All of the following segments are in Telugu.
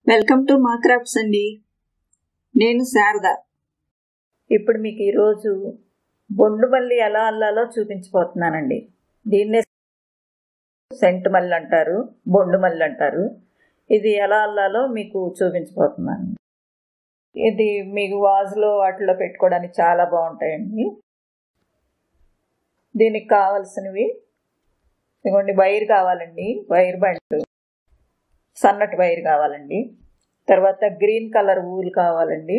వెల్కమ్ టు మా క్రాఫ్ట్స్ అండి నేను శారద ఇప్పుడు మీకు ఈరోజు బొండు మల్లి ఎలా అల్లాలో చూపించబోతున్నానండి దీన్నే సెంటు మల్లి అంటారు బొండు మల్లి అంటారు ఇది ఎలా అల్లాలో మీకు చూపించబోతున్నాను ఇది మీకు వాజులో వాటిలో పెట్టుకోవడానికి చాలా బాగుంటాయండి దీనికి కావాల్సినవి ఇదిగోండి వైర్ కావాలండి వైర్ బండ్ సన్నటి వైర్ కావాలండి తర్వాత గ్రీన్ కలర్ ఊల్ కావాలండి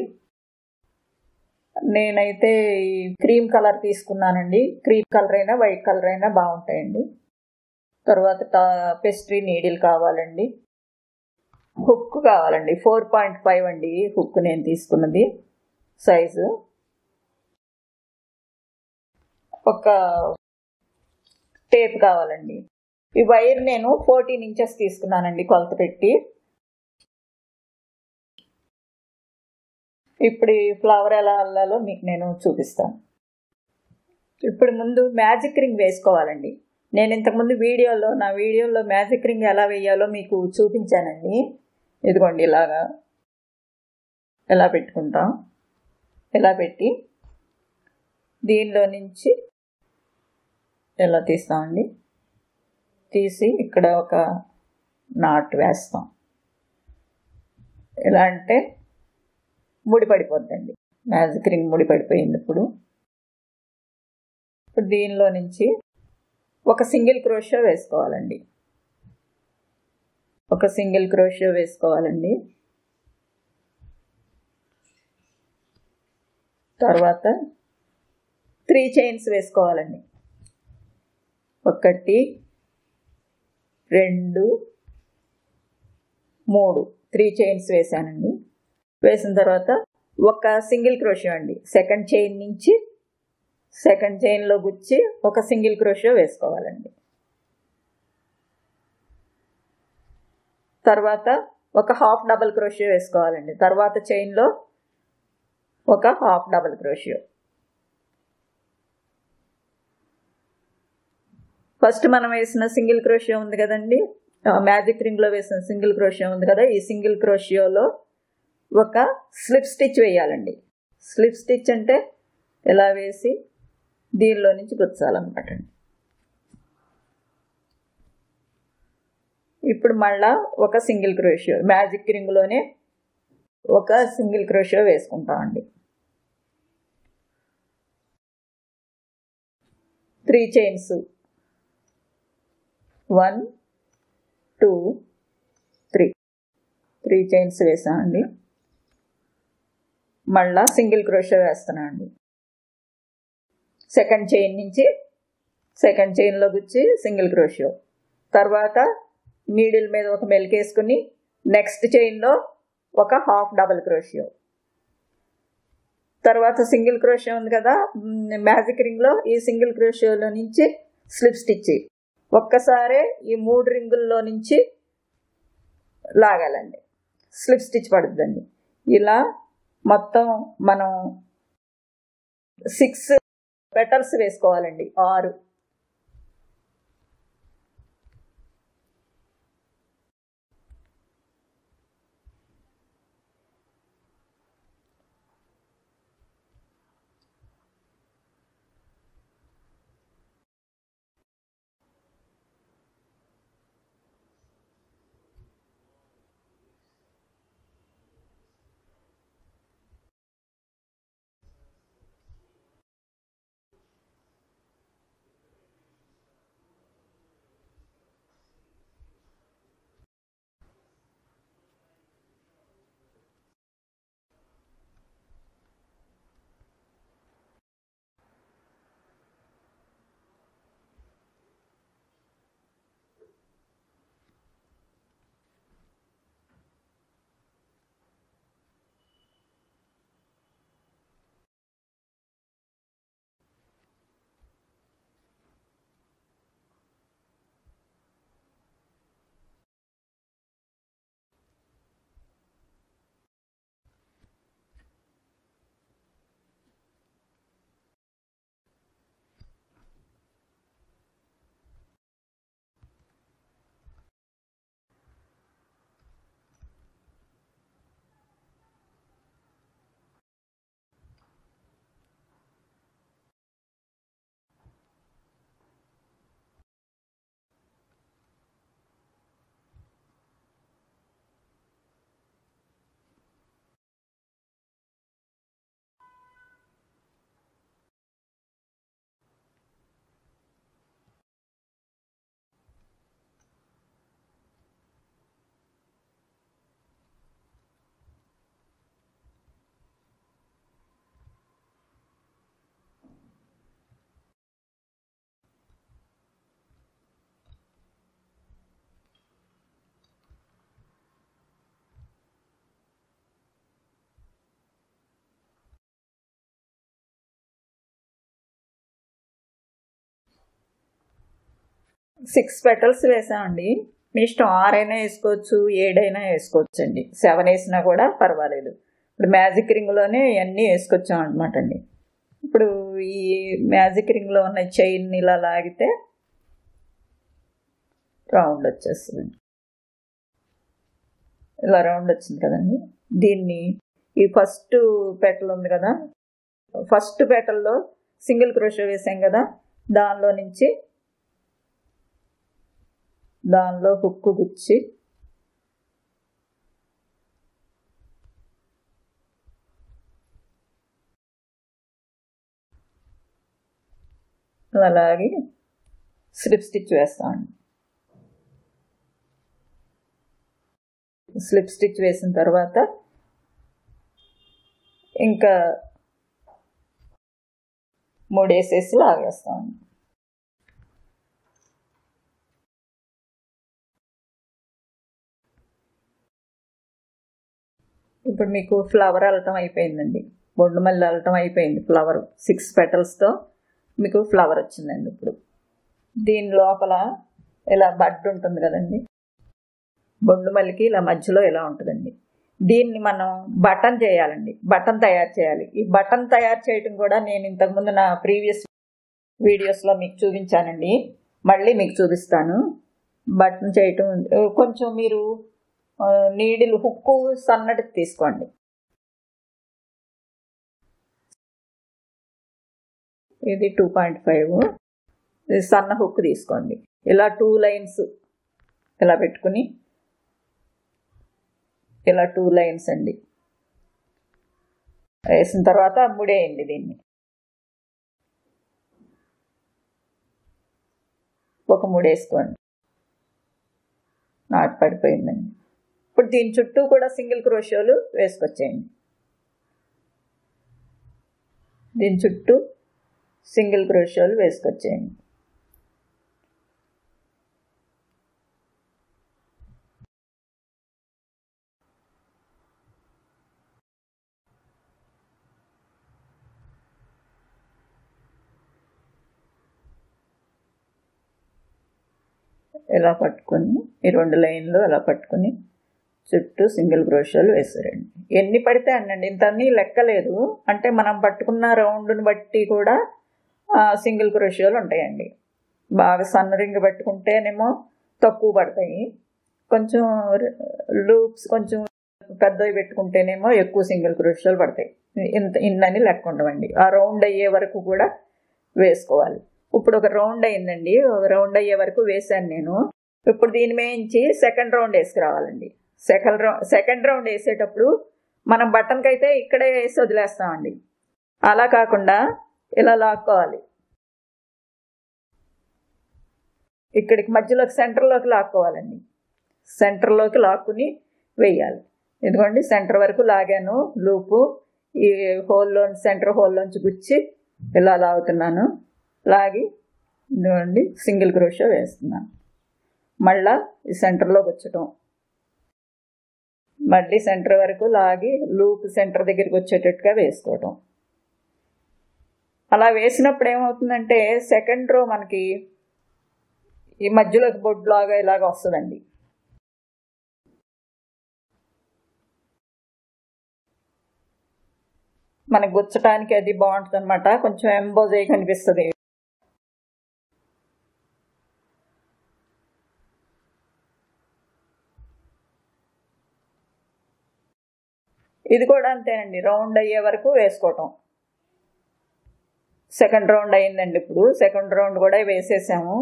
నేనైతే ఈ క్రీమ్ కలర్ తీసుకున్నానండి క్రీమ్ కలర్ అయినా వైట్ కలర్ అయినా బాగుంటాయండి తర్వాత పెస్ట్రీ నీడిల్ కావాలండి హుక్ కావాలండి ఫోర్ పాయింట్ ఫైవ్ అండి హుక్ నేను తీసుకున్నది సైజు ఒక టేప్ కావాలండి ఈ వైర్ నేను ఫోర్టీన్ ఇంచెస్ తీసుకున్నానండి కొలత పెట్టి ఇప్పుడు ఈ ఫ్లవర్ ఎలా అల్లాలో మీకు నేను చూపిస్తాను ఇప్పుడు ముందు మ్యాజిక్ రింగ్ వేసుకోవాలండి నేను ఇంతకుముందు వీడియోలో నా వీడియోలో మ్యాజిక్ రింగ్ ఎలా వేయాలో మీకు చూపించానండి ఇదిగోండి ఇలాగా ఎలా పెట్టుకుంటాం ఇలా పెట్టి దీనిలో నుంచి ఎలా తీస్తామండి తీసి ఇక్కడ ఒక నాట్ వేస్తాం ఎలా అంటే ముడి పడిపోద్దండి మ్యాజిక్ రింగ్ ముడి పడిపోయింది ఇప్పుడు ఇప్పుడు దీనిలో నుంచి ఒక సింగిల్ క్రోషో వేసుకోవాలండి ఒక సింగిల్ క్రోషో వేసుకోవాలండి తర్వాత త్రీ చైన్స్ వేసుకోవాలండి ఒకటి రెండు మూడు త్రీ చైన్స్ వేసానండి వేసిన తర్వాత ఒక సింగిల్ క్రోషో అండి సెకండ్ చైన్ నుంచి సెకండ్ చైన్లో గుచ్చి ఒక సింగిల్ క్రోషో వేసుకోవాలండి తర్వాత ఒక హాఫ్ డబల్ క్రోషియో వేసుకోవాలండి తర్వాత చైన్లో ఒక హాఫ్ డబల్ క్రోషియో ఫస్ట్ మనం వేసిన సింగిల్ క్రోషియో ఉంది కదండి మ్యాజిక్ రింగ్లో వేసిన సింగిల్ క్రోషియో ఉంది కదా ఈ సింగిల్ క్రోషియోలో ఒక స్లిప్ స్టిచ్ వేయాలండి స్లిప్ స్టిచ్ అంటే ఇలా వేసి దీనిలో నుంచి గుచ్చాలన్నమాట అండి ఇప్పుడు మళ్ళా ఒక సింగిల్ క్రోషియో మ్యాజిక్ రింగ్లోనే ఒక సింగిల్ క్రోషియో వేసుకుంటామండి three chains one two three three chains వేసామండి మళ్ళా సింగిల్ క్రోషో వేస్తున్నానండి సెకండ్ చైన్ నుంచి సెకండ్ చైన్లో గుచ్చి సింగిల్ క్రోషో తర్వాత నీడిల్ మీద ఒక మెలికేసుకుని నెక్స్ట్ చైన్లో ఒక హాఫ్ డబల్ క్రోషియో తర్వాత సింగిల్ క్రోషియో ఉంది కదా మ్యాజిక్ రింగ్లో ఈ సింగిల్ క్రోషియోలో నుంచి స్లిప్ స్టిచ్ ఒక్కసారే ఈ మూడు రింగుల్లో నుంచి లాగాలండి స్లిప్ స్టిచ్ పడుతుందండి ఇలా మొత్తం మనం సిక్స్ పెటల్స్ వేసుకోవాలండి ఆరు సిక్స్ పెటల్స్ వేసామండి మీ ఇష్టం ఆరైనా వేసుకోవచ్చు ఏడైనా వేసుకోవచ్చు అండి సెవెన్ వేసినా కూడా పర్వాలేదు ఇప్పుడు మ్యాజిక్ రింగ్లోనే ఇవన్నీ వేసుకొచ్చాం అనమాట అండి ఇప్పుడు ఈ మ్యాజిక్ రింగ్లో ఉన్న చైన్ ఇలా లాగితే రౌండ్ వచ్చేస్తుంది ఇలా రౌండ్ వచ్చింది కదండి దీన్ని ఈ ఫస్ట్ పెటల్ ఉంది కదా ఫస్ట్ పెటల్లో సింగిల్ క్రోషో వేసాం కదా దానిలో నుంచి దానిలో హుక్కు గుచ్చి అలాగే స్లిప్ స్టిచ్ వేస్తామండి స్లిప్ స్టిచ్ వేసిన తర్వాత ఇంకా మూడేసేసి లాగేస్తామండి ఇప్పుడు మీకు ఫ్లవర్ అల్లటం అయిపోయిందండి బొండు మళ్ళీ అల్లటం అయిపోయింది ఫ్లవర్ సిక్స్ పెటల్స్తో మీకు ఫ్లవర్ వచ్చిందండి ఇప్పుడు దీని లోపల ఇలా బడ్ ఉంటుంది కదండి బొండు మల్లికి ఇలా మధ్యలో ఇలా ఉంటుందండి దీన్ని మనం బటన్ చేయాలండి బటన్ తయారు చేయాలి ఈ బటన్ తయారు చేయడం కూడా నేను ఇంతకుముందు నా ప్రీవియస్ వీడియోస్లో మీకు చూపించానండి మళ్ళీ మీకు చూపిస్తాను బటన్ చేయటం కొంచెం మీరు నీడిల్ హుక్కు సన్నటి తీసుకోండి ఇది టూ పాయింట్ ఫైవ్ ఇది సన్న హుక్ తీసుకోండి ఇలా టూ లైన్స్ ఇలా పెట్టుకుని ఇలా టూ లైన్స్ అండి వేసిన తర్వాత ముడేయండి దీన్ని ఒక ముడేసుకోండి నాటు పడిపోయిందండి ఇప్పుడు దీని చుట్టూ కూడా సింగిల్ క్రోషోలు వేసుకొచ్చేయండి దీని చుట్టూ సింగిల్ క్రోషోలు వేసుకొచ్చేయండి ఇలా పట్టుకొని ఈ రెండు లైన్లు అలా పట్టుకొని చుట్టూ సింగిల్ క్రోషోలు వేసారండి ఎన్ని పడితే అన్నండి ఇంత అన్నీ లెక్కలేదు అంటే మనం పట్టుకున్న రౌండ్ని బట్టి కూడా సింగిల్ క్రోషోలు ఉంటాయండి బాగా సన్న రింగ్ పట్టుకుంటేనేమో తక్కువ పడతాయి కొంచెం లూప్స్ కొంచెం పెద్దవి పెట్టుకుంటేనేమో ఎక్కువ సింగిల్ క్రోషోలు పడతాయి ఇంత ఇన్నని లెక్క ఉండవండి ఆ రౌండ్ అయ్యే వరకు కూడా వేసుకోవాలి ఇప్పుడు ఒక రౌండ్ అయిందండి ఒక రౌండ్ అయ్యే వరకు వేసాను నేను ఇప్పుడు దీని మేంచి సెకండ్ రౌండ్ వేసుకురావాలండి సెకండ్ రౌండ్ సెకండ్ రౌండ్ వేసేటప్పుడు మనం బటన్కి అయితే ఇక్కడే వేసి వదిలేస్తామండి అలా కాకుండా ఇలా లాక్కోవాలి ఇక్కడికి మధ్యలోకి సెంటర్లోకి లాక్కోవాలండి సెంటర్లోకి లాక్కుని వేయాలి ఎందుకండి సెంటర్ వరకు లాగాను లూపు ఈ హోల్లో సెంటర్ హోల్లోంచి గుచ్చి ఇలా లాగుతున్నాను లాగి ఇదిగోండి సింగిల్ క్రోషో వేస్తున్నాను మళ్ళా ఈ సెంటర్లోకి వచ్చటం మళ్ళీ సెంటర్ వరకు లాగి లూప్ సెంటర్ దగ్గరికి వచ్చేటట్టుగా వేసుకోవటం అలా వేసినప్పుడు ఏమవుతుందంటే సెకండ్ రో మనకి ఈ మధ్యలోకి బొడ్డు లాగా ఇలాగ వస్తుందండి మనకి గుచ్చటానికి అది బాగుంటుంది అనమాట కొంచెం ఎంబోజ్ అయ్యి కనిపిస్తుంది ఇది కూడా అంతేనండి రౌండ్ అయ్యే వరకు వేసుకోవటం సెకండ్ రౌండ్ అయిందండి ఇప్పుడు సెకండ్ రౌండ్ కూడా వేసేసాము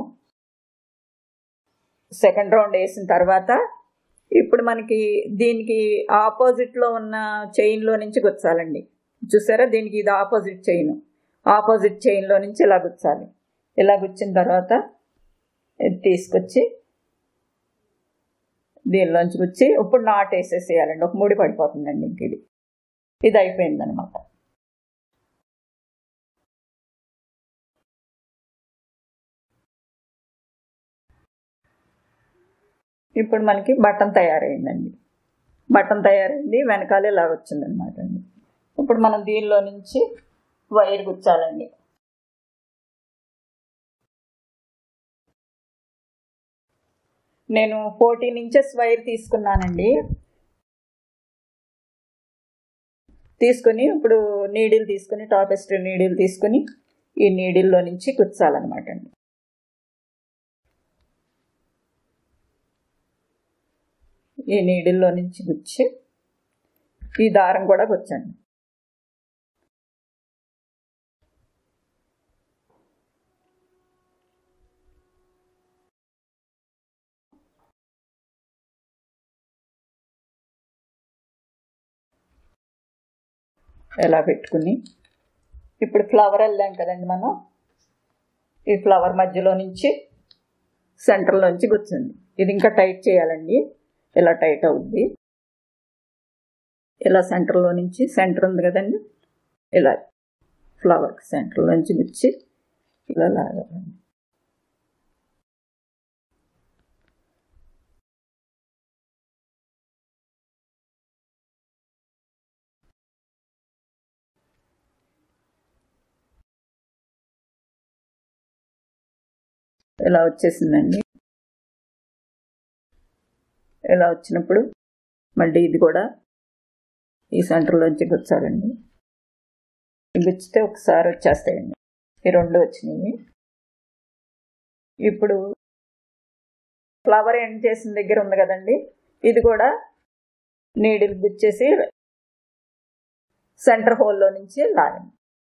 సెకండ్ రౌండ్ వేసిన తర్వాత ఇప్పుడు మనకి దీనికి ఆపోజిట్లో ఉన్న చైన్లో నుంచి గుచ్చాలండి చూసారా దీనికి ఇది ఆపోజిట్ చైన్ ఆపోజిట్ చైన్లో నుంచి ఇలా గుచ్చాలి ఇలా గుచ్చిన తర్వాత ఇది తీసుకొచ్చి దీనిలోంచి గుచ్చి ఇప్పుడు నాట్ వేసేసేయాలండి ఒక ముడి పడిపోతుందండి ఇంక ఇది ఇది అయిపోయిందనమాట ఇప్పుడు మనకి బటన్ తయారైందండి బటన్ తయారైంది వెనకాల ఇలా వచ్చిందనమాట అండి ఇప్పుడు మనం దీనిలో నుంచి వైర్ గుచ్చాలండి నేను ఫోర్టీన్ ఇంచెస్ వైర్ తీసుకున్నానండి తీసుకుని ఇప్పుడు నీడిల్ తీసుకుని టాపెస్ట్ నీడిల్ తీసుకుని ఈ నీడిల్లో నుంచి కుచ్చాలన్నమాట అండి ఈ నీడిల్లో నుంచి గుచ్చి ఈ దారం కూడా గుచ్చండి ఎలా పెట్టుకుని ఇప్పుడు ఫ్లవర్ వెళ్ళాం కదండి మనం ఈ ఫ్లవర్ మధ్యలో నుంచి సెంటర్లోంచి కూర్చుంది ఇది ఇంకా టైట్ చేయాలండి ఇలా టైట్ అవుద్ది ఇలా సెంటర్లో నుంచి సెంటర్ ఉంది కదండి ఇలా ఫ్లవర్కి సెంటర్ నుంచి గుచ్చి ఇలా లాగాలండి ఇలా వచ్చేసిందండి ఇలా వచ్చినప్పుడు మళ్ళీ ఇది కూడా ఈ సెంటర్లోంచి గుచ్చాలండి గుచ్చితే ఒకసారి వచ్చేస్తాయండి ఈ రెండు వచ్చినాయి ఇప్పుడు ఫ్లవర్ ఎండ్ చేసిన దగ్గర ఉంది కదండి ఇది కూడా నీడిల్ గుచ్చేసి సెంటర్ హోల్లో నుంచి లాగండి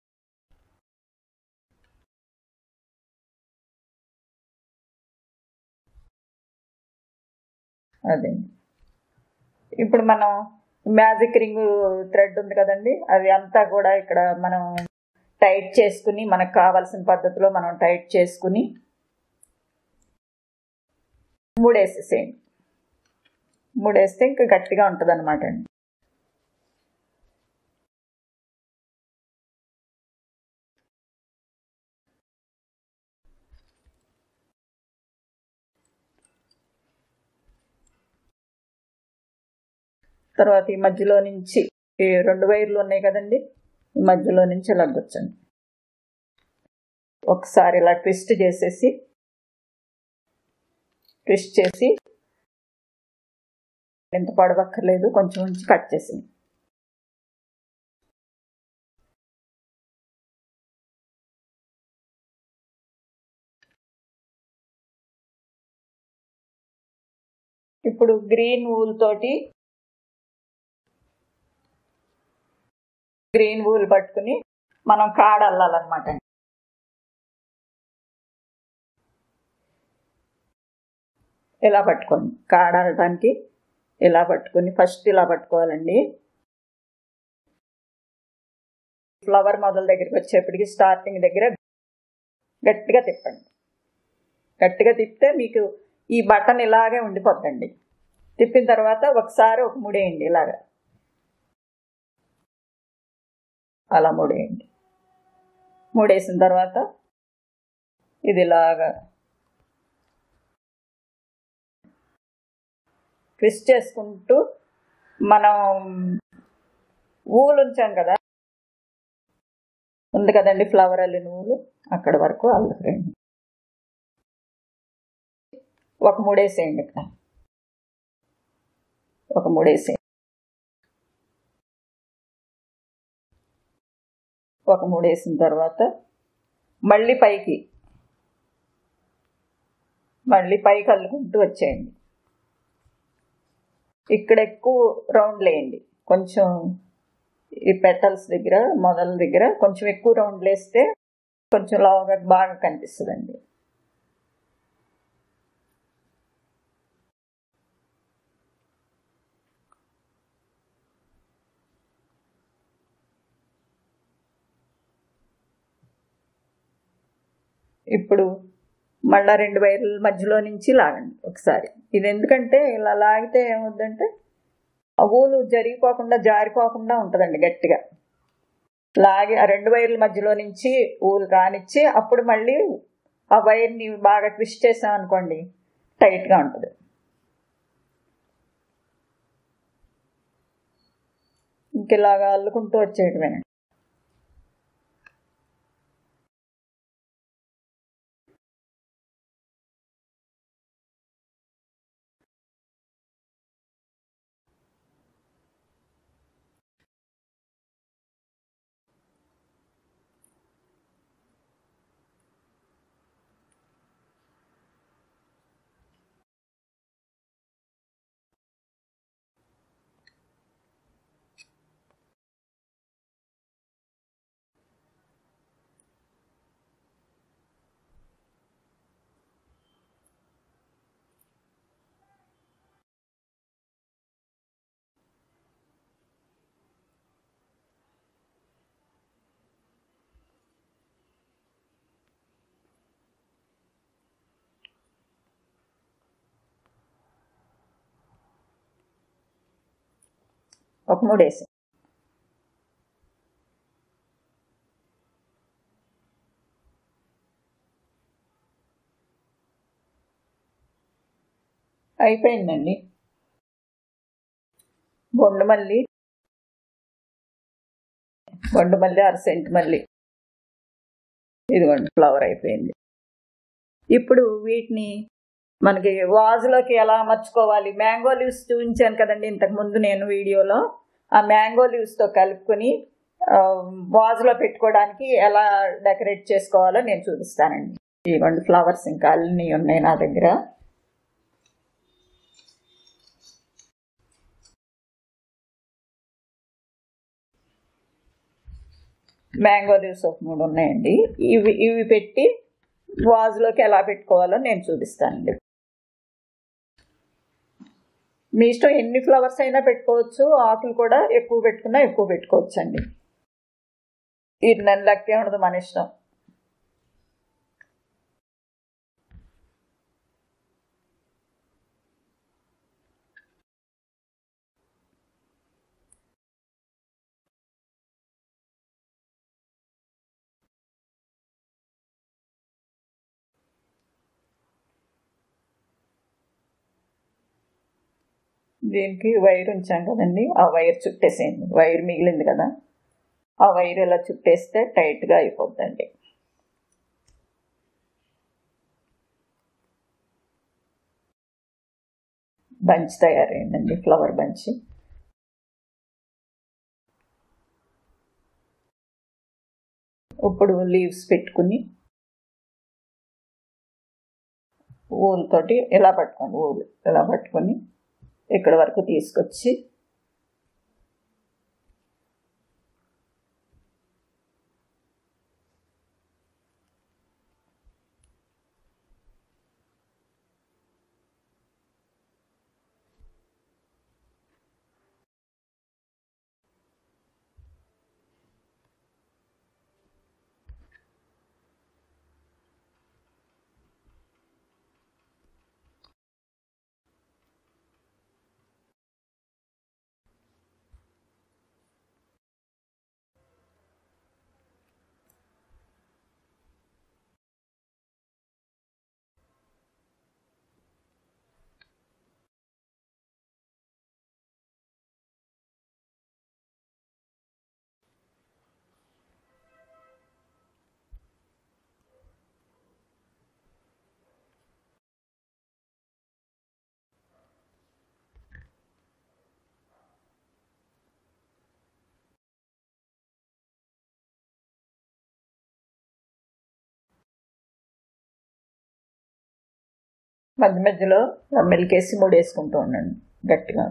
అదే ఇప్పుడు మనం మ్యాజిక్ రింగ్ థ్రెడ్ ఉంది కదండి అది అంతా కూడా ఇక్కడ మనం టైట్ చేసుకుని మనకు కావాల్సిన పద్ధతిలో మనం టైట్ చేసుకుని మూడేసేసేయండి మూడేస్తే ఇంకా గట్టిగా ఉంటుంది అనమాట అండి తర్వాత ఈ మధ్యలో నుంచి ఈ రెండు వైర్లు ఉన్నాయి కదండి ఈ మధ్యలో నుంచి ఇలా కూర్చోండి ఒకసారి ఇలా ట్విస్ట్ చేసేసి ట్విస్ట్ చేసి ఎంత పొడవక్కర్లేదు కొంచెం ఉంచి కట్ చేసి ఇప్పుడు గ్రీన్ ఊల్ తోటి గ్రీన్ ఊల్ పట్టుకుని మనం కాడ అల్లాలన్నమాట ఇలా పట్టుకోండి కాడ అల్లడానికి ఇలా పట్టుకుని ఫస్ట్ ఇలా పట్టుకోవాలండి ఫ్లవర్ మొదల దగ్గరికి వచ్చేప్పటికి స్టార్టింగ్ దగ్గర గట్టిగా తిప్పండి గట్టిగా తిప్పితే మీకు ఈ బటన్ ఇలాగే ఉండిపోద్దండి తిప్పిన తర్వాత ఒకసారి ఒక ముడేయండి ఇలాగా అలా మూడేయండి మూడేసిన తర్వాత ఇది ఇలాగా ట్విస్ట్ చేసుకుంటూ మనం ఊలు ఉంచాం కదా ఉంది కదండి ఫ్లవర్ అల్లిన ఊలు అక్కడ వరకు అల్లుకురండి ఒక మూడేసేయండి ఇక్కడ ఒక మూడేసేయండి ఒక మూడేసిన తర్వాత మళ్ళీ పైకి మళ్ళీ పైకి అల్లుకుంటూ వచ్చేయండి ఇక్కడ ఎక్కువ రౌండ్ లేయండి కొంచెం ఈ పెటల్స్ దగ్గర మొదల దగ్గర కొంచెం ఎక్కువ రౌండ్ వేస్తే కొంచెం లావుగా బాగా కనిపిస్తుందండి ఇప్పుడు మళ్ళా రెండు వైర్ల మధ్యలో నుంచి లాగండి ఒకసారి ఇది ఎందుకంటే ఇలా లాగితే ఏమవుద్దంటే ఆ ఊలు జరిగిపోకుండా జారిపోకుండా ఉంటుందండి గట్టిగా లాగి ఆ రెండు వైర్ల మధ్యలో నుంచి ఊలు రానిచ్చి అప్పుడు మళ్ళీ ఆ వైర్ని బాగా ట్విస్ట్ చేసాం అనుకోండి టైట్గా ఉంటుంది ఇంక ఇలాగా అల్లుకుంటూ వచ్చేయటమేనండి ఒక మూడు వేసి అయిపోయిందండి బొండు మల్లి బొండు మల్లి అర సెంట్ మల్లి ఇదిగోండి ఫ్లవర్ అయిపోయింది ఇప్పుడు వీటిని మనకి వాజులోకి ఎలా అమర్చుకోవాలి మ్యాంగో లీవ్స్ చూపించాను కదండి ఇంతకు ముందు నేను వీడియోలో ఆ మ్యాంగో లీవ్స్తో కలుపుకొని వాజులో పెట్టుకోవడానికి ఎలా డెకరేట్ చేసుకోవాలో నేను చూపిస్తానండి ఇవ్వండి ఫ్లవర్స్ ఇంకా అన్ని ఉన్నాయి నా దగ్గర మ్యాంగో లీవ్స్ ఒక మూడు ఉన్నాయండి ఇవి ఇవి పెట్టి వాజులోకి ఎలా పెట్టుకోవాలో నేను చూపిస్తానండి మీ ఇష్టం ఎన్ని ఫ్లవర్స్ అయినా పెట్టుకోవచ్చు ఆకులు కూడా ఎక్కువ పెట్టుకున్నా ఎక్కువ పెట్టుకోవచ్చు అండి ఇది నన్ను లక్కే ఉండదు మన ఇష్టం దీనికి వైర్ ఉంచాం కదండి ఆ వైర్ చుట్టేసేయండి వైర్ మిగిలింది కదా ఆ వైర్ ఇలా చుట్టేస్తే టైట్గా అయిపోద్దండి బంచ్ తయారైందండి ఫ్లవర్ బంచ్ ఇప్పుడు లీవ్స్ పెట్టుకుని ఊల్ తోటి ఇలా పట్టుకోండి ఊలు ఇలా పట్టుకొని ఇక్కడ వరకు తీసుకొచ్చి మధ్య మధ్యలో మెలికేసి మూడు వేసుకుంటూ ఉండండి గట్టిగా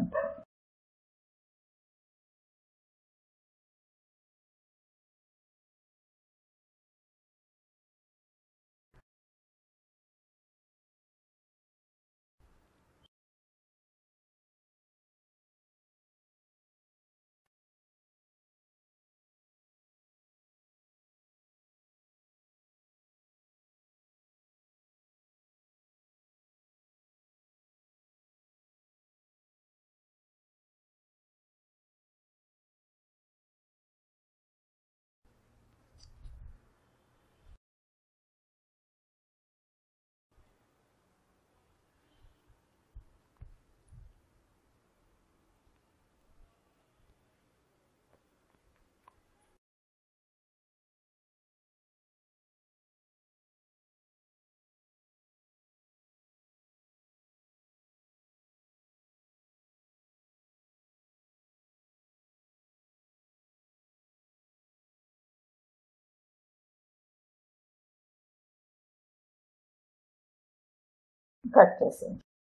కట్ చేసి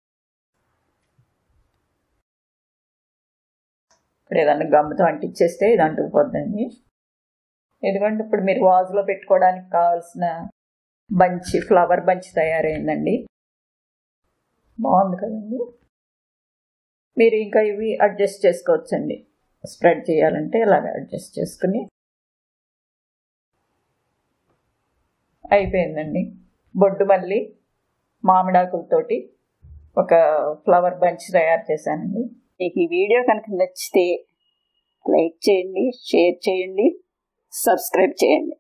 ఇప్పుడు ఏదన్నా గమ్ముతో అంటించేస్తే ఇది అంటుకుపోద్దండి ఎందుకంటే ఇప్పుడు మీరు వాజ్లో పెట్టుకోవడానికి కావాల్సిన బంచి ఫ్లవర్ బంచ్ తయారైందండి బాగుంది కదండి మీరు ఇంకా ఇవి అడ్జస్ట్ చేసుకోవచ్చండి స్ప్రెడ్ చేయాలంటే ఇలాగ అడ్జస్ట్ చేసుకుని అయిపోయిందండి బొడ్డు మళ్ళీ మామిడాకులతోటి ఒక ఫ్లవర్ బంచ్ తయారు చేశానండి మీకు ఈ వీడియో కనుక నచ్చితే లైక్ చేయండి షేర్ చేయండి సబ్స్క్రైబ్ చేయండి